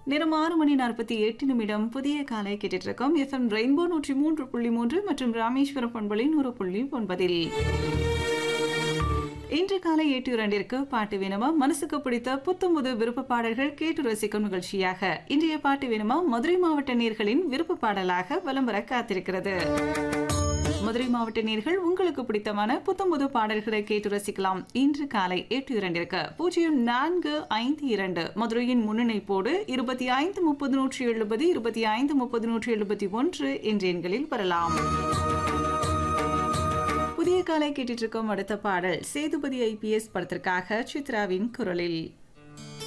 நேரம் ஆறு மணி நாற்பத்தி எட்டு நிமிடம் புதிய காலை கேட்டுட்டு இருக்கோம் எஃப்எம் ரெயின்போ நூற்றி மூன்று புள்ளி மூன்று மற்றும் ராமேஸ்வரம் பண்பலை நூறு புள்ளி ஒன்பதில் இன்று காலை எட்டு இரண்டிற்கு பாட்டு வேணுமா மனசுக்கு பிடித்த புத்தம்புது விருப்ப பாடல்கள் கேட்டு ரசிக்கும் நிகழ்ச்சியாக இன்றைய பாட்டு வேணுமா மதுரை மாவட்ட நேர்களின் விருப்ப பாடலாக வலம் வர காத்திருக்கிறது மதுரை மாவட்ட நேர்கள் உங்களுக்கு பிடித்தமான புத்தம்புது பாடல்களை கேட்டு ரசிக்கலாம் இன்று காலை எட்டு இரண்டிற்கு பூஜ்ஜியம் நான்கு ஐந்து இரண்டு மதுரையின் முன்னிணைப்போடு இருபத்தி ஐந்து முப்பது நூற்றி எழுபது இருபத்தி ஐந்து முப்பது நூற்றி எழுபத்தி ஒன்று என்ற எண்களில் வரலாம் புதிய காலை கேட்டுட்டு இருக்கோம் அடுத்த பாடல் சேதுபதி ஐபிஎஸ் படத்திற்காக சித்ராவின் குரலில்